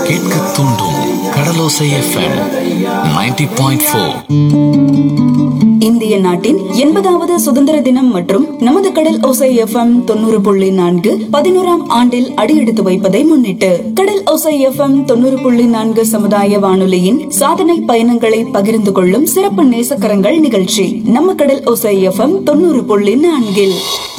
கேட்க தூண்டும் கடலோசை FM 90.4 point four இந்திய நாட்டின் எண்பதாவது சுதந்திர தினம் மற்றும் நமது கடல் ஓசை எஃப்எம் தொண்ணூறு புள்ளி நான்கு பதினோராம் ஆண்டில் அடியெடுத்து வைப்பதை முன்னிட்டு கடல் ஓசை எஃப்எம் தொண்ணூறு புள்ளி நான்கு சமுதாய வானொலியின் சாதனை பயணங்களை பகிர்ந்து கொள்ளும் சிறப்பு நேசக்கரங்கள் நிகழ்ச்சி நம்ம கடல் ஓசை எஃப்எம் தொண்ணூறு புள்ளி நான்கில்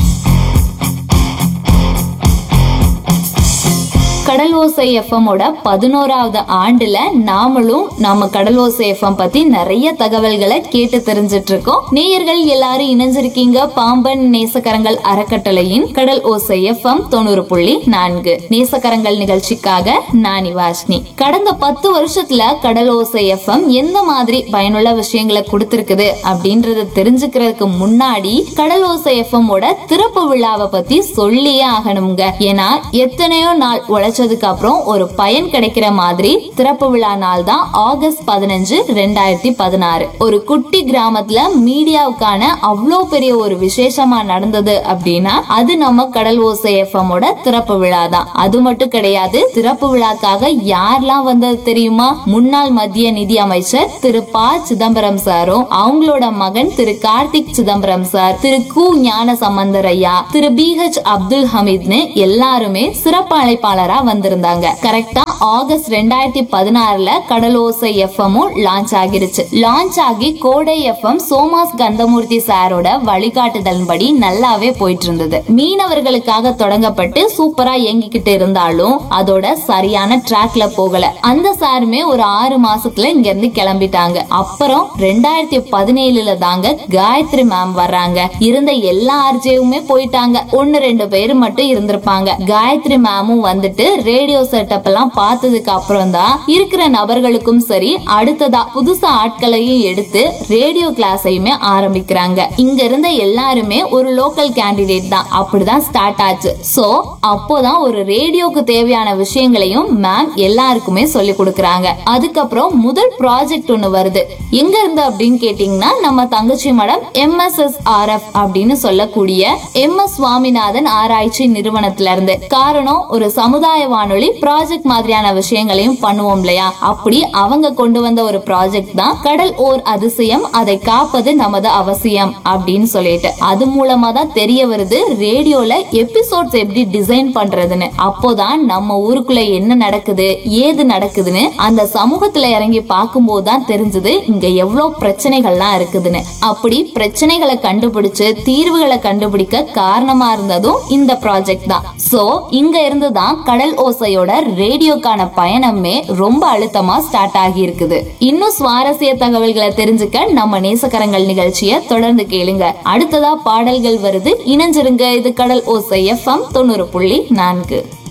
கடல் ஓசை எஃப்எம்மோட பதினோராவது ஆண்டுல நாமளும் நம்ம கடல் ஓசை எஃப்எம் பத்தி நிறைய தகவல்களை கேட்டு தெரிஞ்சிட்டு இருக்கோம் நேயர்கள் எல்லாரும் இணைஞ்சிருக்கீங்க பாம்பன் நேசக்கரங்கள் அறக்கட்டளையின் கடல் ஓசை எஃப்எம் தொண்ணூறு புள்ளி நான்கு நேசக்கரங்கள் நிகழ்ச்சிக்காக நான் வாஷ்னி கடந்த பத்து வருஷத்துல கடல் ஓசை எஃப்எம் எந்த மாதிரி பயனுள்ள விஷயங்களை கொடுத்திருக்குது அப்படின்றத தெரிஞ்சுக்கிறதுக்கு முன்னாடி கடல் ஓசை எஃப்எம் ஓட திறப்பு விழாவை பத்தி சொல்லியே ஆகணுங்க ஏன்னா எத்தனையோ நாள் உழைச்சதுக்கு அப்புறம் ஒரு பயன் கிடைக்கிற மாதிரி திறப்பு விழா நாள் தான் ஆகஸ்ட் பதினஞ்சு ரெண்டாயிரத்தி பதினாறு ஒரு குட்டி கிராமத்துல மீடியாவுக்கான அவ்வளோ பெரிய ஒரு விசேஷமா நடந்தது அப்படின்னா அது நம்ம கடல் ஓசை எஃப்எம் ஓட திறப்பு விழா தான் அது மட்டும் கிடையாது திறப்பு விழாக்காக யாரெல்லாம் வந்தது தெரியுமா முன்னாள் மத்திய நிதி அமைச்சர் திரு ப சிதம்பரம் சாரும் அவங்களோட மகன் திரு கார்த்திக் சிதம்பரம் சார் திரு கு ஞான சம்பந்தர் ஐயா திரு பி ஹெச் அப்துல் ஹமீத்னு எல்லாருமே சிறப்பு அழைப்பாளரா வந்திருந்தாங்க கரெக்டா ஆகஸ்ட் ரெண்டாயிரத்தி பதினாறுல கடலோசை எஃப்எம்மும் லான்ச் ஆகிருச்சு லான்ச் ஆகி கோடை எஃப்எம் சோமாஸ் கந்தமூர்த்தி சாரோட வழிகாட்டுதலின்படி நல்லாவே போயிட்டு இருந்தது மீனவர்களுக்காக தொடங்கப்பட்டு சூப்பரா இயங்கிக்கிட்டு இருந்தாலும் அதோட சரியான ட்ராக்ல போகல அந்த சாருமே ஒரு ஆறு மாசத்துல இங்க இருந்து கிளம்பிட்டாங்க அப்புறம் ரெண்டாயிரத்தி பதினேழுல தாங்க காயத்ரி மேம் வர்றாங்க இருந்த எல்லா ஆர்ஜேவுமே போயிட்டாங்க ஒன்னு ரெண்டு பேர் மட்டும் இருந்திருப்பாங்க காயத்ரி மேமும் வந்துட்டு ரேடியோ செட்டப் எல்லாம் பார்த்ததுக்கு அப்புறம் தான் இருக்கிற நபர்களுக்கும் சரி அடுத்ததா புதுசா ஆட்களையும் எடுத்து ரேடியோ கிளாஸையுமே ஆரம்பிக்கிறாங்க இங்க இருந்த எல்லாருமே ஒரு லோக்கல் கேண்டிடேட் தான் அப்படிதான் ஸ்டார்ட் ஆச்சு சோ அப்போதான் ஒரு ரேடியோக்கு தேவையான விஷயங்களையும் மேம் எல்லாருக்குமே சொல்லி கொடுக்கறாங்க அதுக்கப்புறம் முதல் ப்ராஜெக்ட் ஒண்ணு வருது எங்க இருந்து அப்படின்னு கேட்டீங்கன்னா நம்ம தங்கச்சி மடம் எம்எஸ்எஸ் ஆர்எஃப் அப்படின்னு சொல்லக்கூடிய எம் எஸ் சுவாமிநாதன் ஆராய்ச்சி நிறுவனத்துல இருந்து காரணம் ஒரு சமுதாய வானொலி ப்ராஜெக்ட் மாதிரியான விஷயங்களையும் பண்ணுவோம் இல்லையா அப்படி அவங்க கொண்டு வந்த ஒரு ப்ராஜெக்ட் தான் கடல் ஓர் அதிசயம் அதை காப்பது நமது அவசியம் அப்படின்னு சொல்லிட்டு அது மூலமா தான் தெரிய வருது ரேடியோல எபிசோட்ஸ் எப்படி டிசைன் பண்றதுன்னு அப்போதான் நம்ம ஊருக்குள்ள என்ன நடக்குது ஏது நடக்குதுன்னு அந்த சமூகத்துல இறங்கி பார்க்கும்போது தான் தெரிஞ்சது இங்க எவ்வளவு பிரச்சனைகள்லாம் இருக்குதுன்னு அப்படி பிரச்சனைகளை கண்டுபிடிச்சு தீர்வுகளை கண்டுபிடிக்க காரணமா இருந்ததும் இந்த ப்ராஜெக்ட் தான் சோ இங்க இருந்து தான் கடல் ஓசையோட ரேடியோக்கான பயணமே ரொம்ப அழுத்தமா ஸ்டார்ட் ஆகி இருக்குது இன்னும் சுவாரஸ்ய தகவல்களை தெரிஞ்சுக்க நம்ம நேசக்கரங்கள் நிகழ்ச்சியை தொடர்ந்து கேளுங்க அடுத்ததா பாடல்கள் வருது இணைஞ்சிருங்க இது கடல் ஓசை எஃப்எம் தொண்ணூறு புள்ளி நான்கு